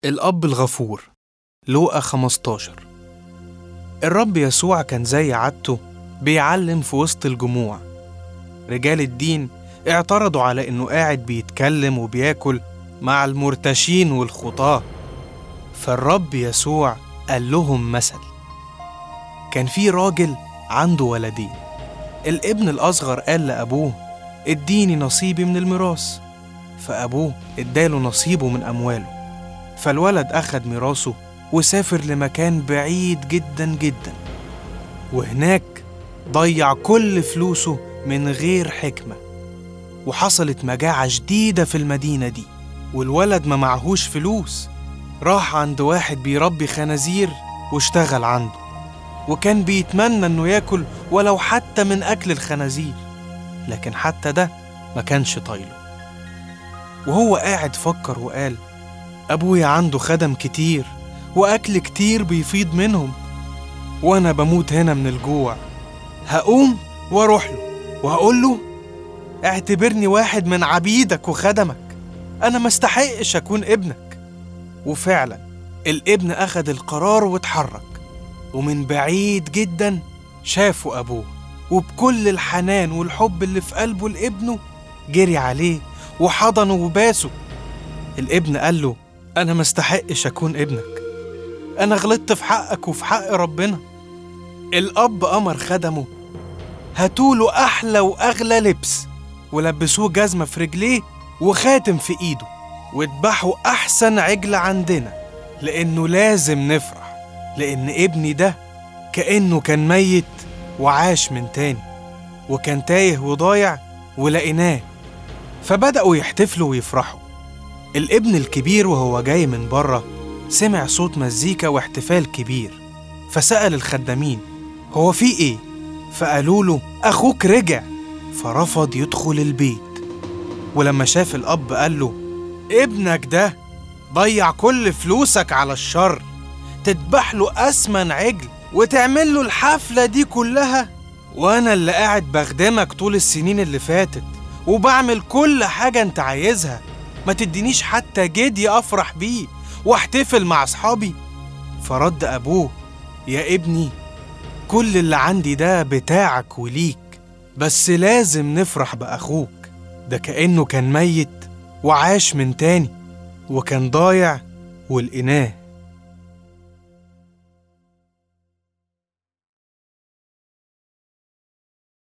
الأب الغفور لوقا 15 الرب يسوع كان زي عادته بيعلم في وسط الجموع رجال الدين اعترضوا على إنه قاعد بيتكلم وبياكل مع المرتشين والخطاة فالرب يسوع قال لهم مثل كان في راجل عنده ولدين الابن الأصغر قال لأبوه اديني نصيبي من الميراث فأبوه اداله نصيبه من أمواله فالولد أخد ميراثه وسافر لمكان بعيد جدا جدا وهناك ضيع كل فلوسه من غير حكمة وحصلت مجاعة شديدة في المدينة دي والولد ما معهوش فلوس راح عند واحد بيربي خنازير واشتغل عنده وكان بيتمنى انه ياكل ولو حتى من اكل الخنازير لكن حتى ده ما كانش طايله وهو قاعد فكر وقال أبويا عنده خدم كتير وأكل كتير بيفيض منهم وأنا بموت هنا من الجوع هقوم وأروح له وهقول له اعتبرني واحد من عبيدك وخدمك أنا ما استحقش أكون ابنك وفعلا الابن أخد القرار واتحرك ومن بعيد جدا شافه أبوه وبكل الحنان والحب اللي في قلبه لابنه جري عليه وحضنه وباسه الابن قال له أنا ما استحقش أكون ابنك أنا غلطت في حقك وفي حق ربنا الأب أمر خدمه هاتوله أحلى وأغلى لبس ولبسوه جزمة في رجليه وخاتم في إيده واذبحوا أحسن عجل عندنا لأنه لازم نفرح لأن ابني ده كأنه كان ميت وعاش من تاني وكان تايه وضايع ولقيناه فبدأوا يحتفلوا ويفرحوا الابن الكبير وهو جاي من بره سمع صوت مزيكا واحتفال كبير فسأل الخدامين هو في ايه؟ فقالوا له أخوك رجع فرفض يدخل البيت ولما شاف الأب قال له ابنك ده ضيع كل فلوسك على الشر تذبح له أسمن عجل وتعمل له الحفلة دي كلها وأنا اللي قاعد بخدمك طول السنين اللي فاتت وبعمل كل حاجة أنت عايزها ما تدينيش حتى جدي أفرح بيه واحتفل مع أصحابي فرد أبوه يا ابني كل اللي عندي ده بتاعك وليك بس لازم نفرح بأخوك ده كأنه كان ميت وعاش من تاني وكان ضايع ولقيناه